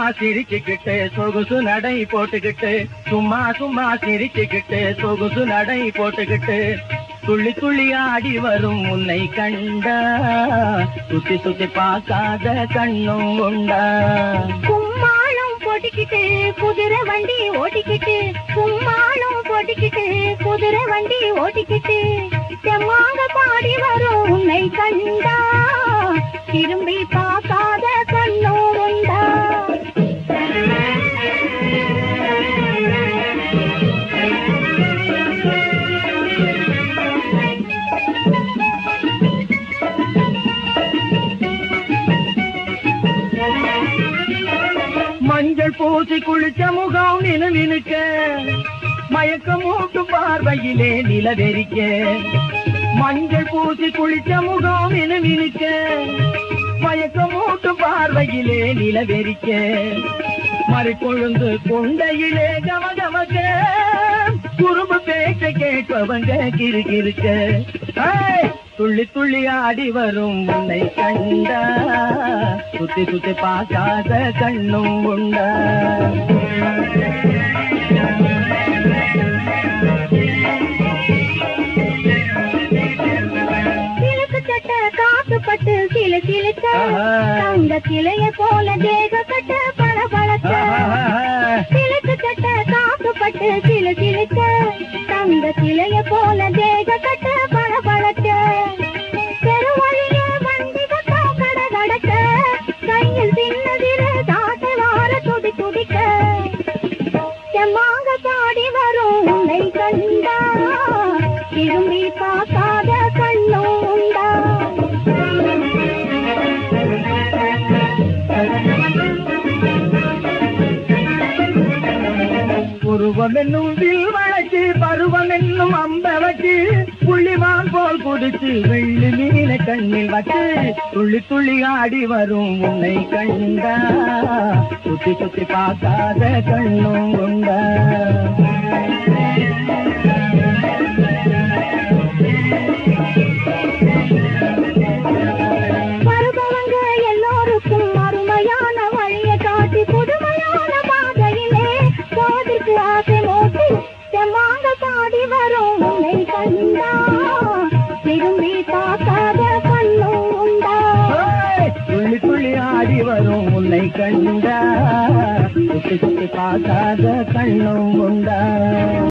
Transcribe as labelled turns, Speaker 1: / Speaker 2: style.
Speaker 1: சிரிச்சுக்கிட்டு சொகுசு நடை போட்டுக்கிட்டு சும்மா சும்மா சிரிச்சுக்கிட்டு சொகுசு நடை போட்டுக்கிட்டு துள்ளி துள்ளி ஆடி வரும் உன்னை கண்டா சுத்தி சுத்தி பார்க்காத கண்ணும் உண்டா
Speaker 2: கும்மாளம் போட்டுக்கிட்டு குதிரை வண்டி ஓட்டிக்கிட்டு கும்மாளம் போட்டுக்கிட்டு குதிரை வண்டி ஓட்டிக்கிட்டு செம்மாக பாடி வரும் உன்னை கண்டா திரும்பி பார்க்காத கண்ணும் உண்டா
Speaker 1: மஞ்சள் பூசி குளிச்ச முகம் நினு நினுக்க மயக்கம் மூட்டும் பார்வையிலே நிலவெறிக்க மஞ்சள் பூசி குளிச்ச முகம் நினு நினுக்க மயக்கம் மூட்டும் பார்வையிலே நிலவெறிக்க மறுக்கொழுந்து கொண்டையிலே கமகமக்க குறும்பு பேச்ச கேட்பவங்க கிரு கிருக்க ஏய், துள்ளி துள்ளி ஆடி வரும் உன்னை கண்டா சுத்தி சுத்தி பார்க்காத கண்ணும் உண்டா
Speaker 2: சிலுக்கு சட்டை காசு பட்டு சிலு சிலுக்க
Speaker 1: ஆஹா.
Speaker 2: தங்க சிலைய போல தேக கட்ட பல பழக்க சிலுக்கு சட்டை காசு பட்டு சிலு சிலுக்க தங்க சிலைய போல தேக கட்ட பல பழக்க பெருவழிய வண்டி கட்ட கட கடக்க கையில் சின்னதிரு தாட்டை வார துடி துடிக்க செம்மாக பாடி வரும் உன்னை கண்டா திரும்பி பார்க்காத கண்ணும் உண்டா
Speaker 1: உருவம் என்னும் வில் வழக்கு பருவம் என்னும் அம்ப வச்சு புள்ளிமான் போல் குதிச்சு வெள்ளி மீன கண்ணில் வச்சு துள்ளி துள்ளி ஆடி வரும் உன்னை கண்டா சுத்தி சுத்தி பார்க்காத கண்ணும் உண்டா
Speaker 2: வருபவங்க எல்லோருக்கும் அருமையான வழியை காட்டி புதுமையான பாதையிலே போதிற்கு ஆசை மூட்டி செம்மாக பாடி வரும் உன்னை கண்டா திரும்பி பார்க்காத கண்ணும் உண்டா
Speaker 1: ஏய், துள்ளி துள்ளி ஆடி வரும் உன்னை கண்டா சுத்தி சுத்தி பார்க்காத கண்ணும் உண்டா